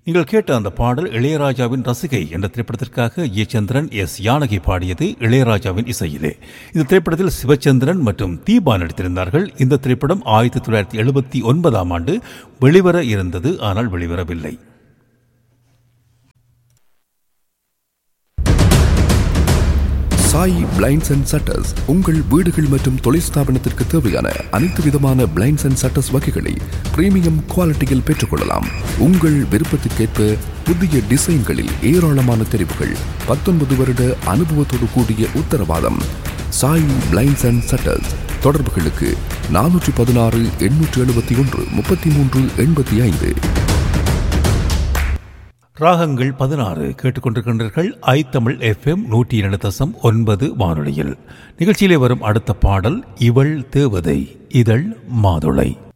நீங்கள் கேட்ட அந்த பாடல் இளையராஜாவின் ரசிகை என்ற திரைப்படத்திற்காக ஜெயச்சந்திரன் எஸ் யானகி பாடியது இளையராஜாவின் இசையிலே இந்த திரைப்படத்தில் சிவச்சந்திரன் மற்றும் தீபா நடித்திருந்தார்கள் இந்த திரைப்படம் ஆயிரத்தி தொள்ளாயிரத்தி எழுபத்தி ஒன்பதாம் ஆண்டு வெளிவர இருந்தது ஆனால் வெளிவரவில்லை சாய் பிளைண்ட்ஸ் அண்ட் சட்டர்ஸ் உங்கள் வீடுகள் மற்றும் தொழில் ஸ்தாபனத்திற்கு தேவையான அனைத்து விதமான பிளைண்ட்ஸ் அண்ட் சட்டர்ஸ் வகைகளை பிரீமியம் குவாலிட்டியில் பெற்றுக்கொள்ளலாம் உங்கள் விருப்பத்திற்கேற்ப புதிய டிசைன்களில் ஏராளமான தெரிவுகள் பத்தொன்பது வருட அனுபவத்தோடு கூடிய உத்தரவாதம் சாய் பிளைண்ட்ஸ் அண்ட் சட்டர்ஸ் தொடர்புகளுக்கு நானூற்றி பதினாறு எண்ணூற்று எழுபத்தி ஒன்று முப்பத்தி மூன்று எண்பத்தி ஐந்து ராகங்கள் பதினாறு கேட்டுக்கொண்டிருக்கின்றீர்கள் ஐ தமிழ் எஃப்எம் நூற்றி இரண்டு தசம் ஒன்பது வானொலியில் நிகழ்ச்சியிலே வரும் அடுத்த பாடல் இவள் தேவதை இதழ் மாதுளை